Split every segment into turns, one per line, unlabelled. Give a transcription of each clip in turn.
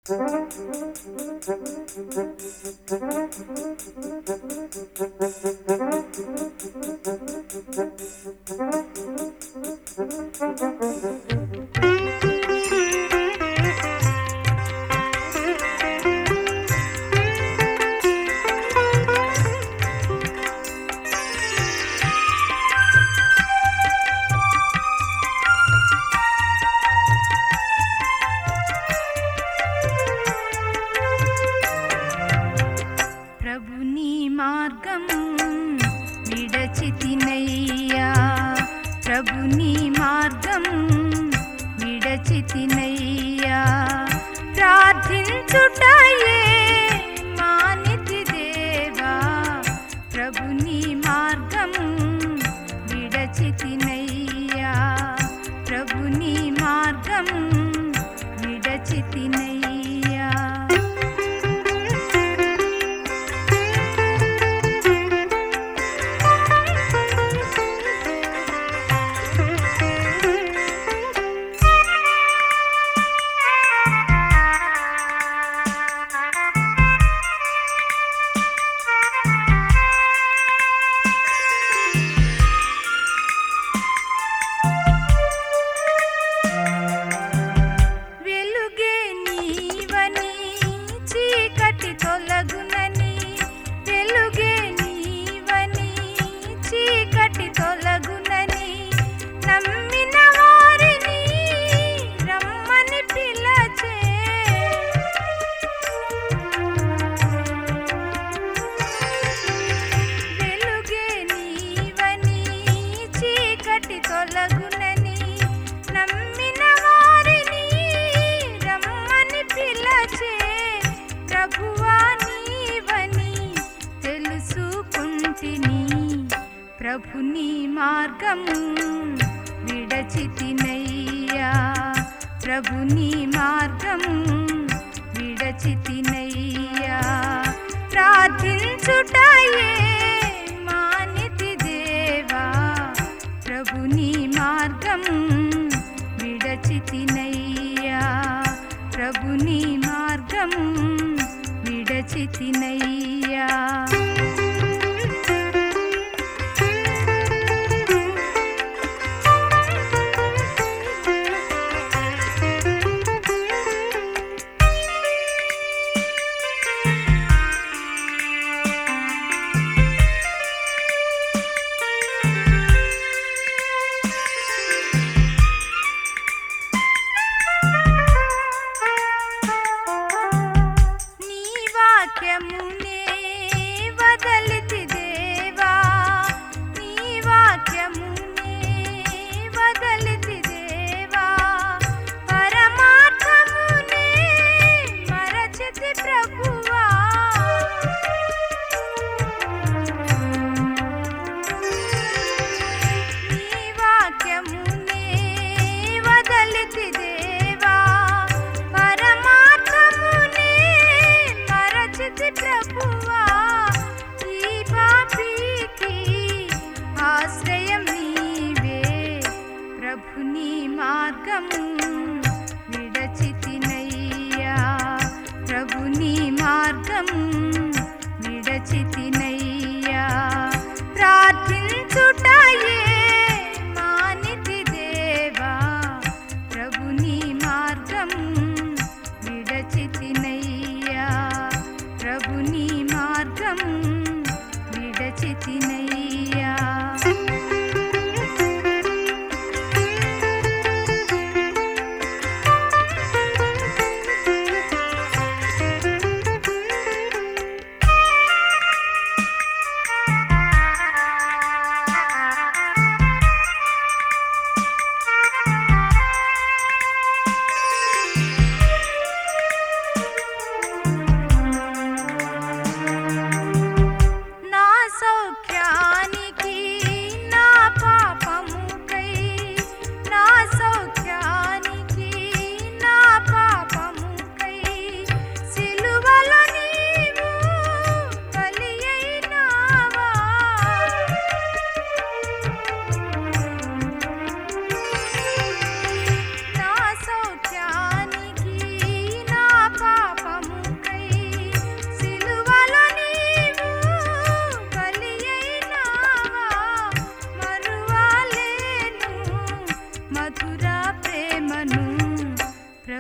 ప్రభు నీ మార్గం విడచితినయ్యా ప్రభు నీ మార్గం విడచితినయ్యా ప్రార్థించుటయే మానితి దేవా ప్రభు నీ మార్గం విడచితినయ్యా ప్రభు నీ మార్గం విడచితినయ్యా వెలుగే నీవని చీకటి తొలగునని వెలుగే నీవని చీకటి తొలగునని నమ్మిన వారిని రమ్మని పిలచే వెలుగే నీవని చీకటి తొలగునని నమ్మిన వారిని రమ్మని పిలచే ప్రభువా నీవని తెలుసుకుంటిని ప్రభుని మార్గము విడచితినయ్యా ప్రభుని మార్గము విడచితినయ్యా ప్రార్థించుటయే మానితి దేవా ప్రభుని మార్గం విడచితినయ్యా ప్రభుని మార్గం విడచితినయ్యా నీ వాక్యమునే వదలితి దేవా నీ వాక్యమునే వదలితి దేవా పరమార్థమునే మరచితి ప్రభువా నీ వాక్యమునే వదలితి దేవా పరమార్థమునే మరచితి ప్రభువా ఈ పాపికి ఆశ్రయం నీవే ప్రభుని మార్గము విడచితినయ్యా ప్రభుని మార్గము విడచితినయ్యా ప్రార్థించుటయే మానితి దేవా ప్రభుని మార్గం విడచితినయ్యా ప్రభుని మార్గం విడచితినయ్యా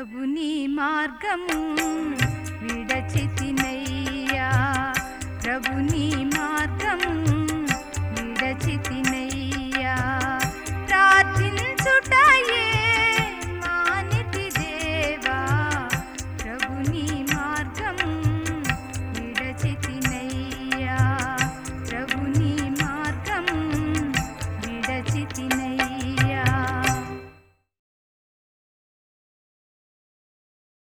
ప్రభుని మార్గము విడచితినయ్యా ప్రభుని మార్గము విడచితినయ్యా ప్రార్థించుటయే మానితి దేవా ప్రభుని మార్గము విడచితి